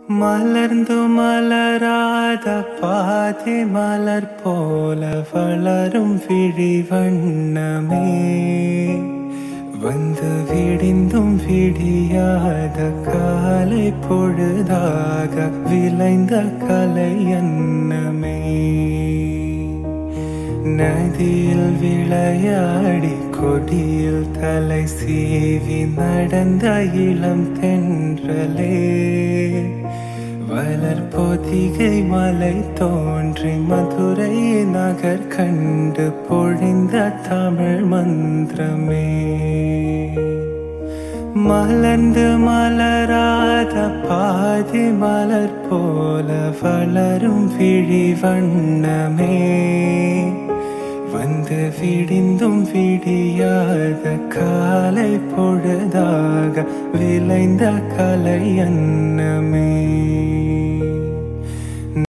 மலர்ந்து மலராத பாதி மலர் போல வளரும் விழி வண்ணமே வந்து விடிந்தும் விடியாத காலை பொழுதாக விளைந்த கலை அன்னமே நதியில் விளையாடி கொடியில் தலை சீவி நடந்த இளம் தென்றலே வளர் பொதிகை மலை தோன்றி மதுரை நகர் கண்டு பொழிந்த தமிழ் மந்திரமே மலர்ந்து மலராத பாதி மலர் போல வளரும் விழி வண்ணமே வந்து விடிந்தும் விடியாத காலை பொழுதாக விளைந்த கலை அன்னமே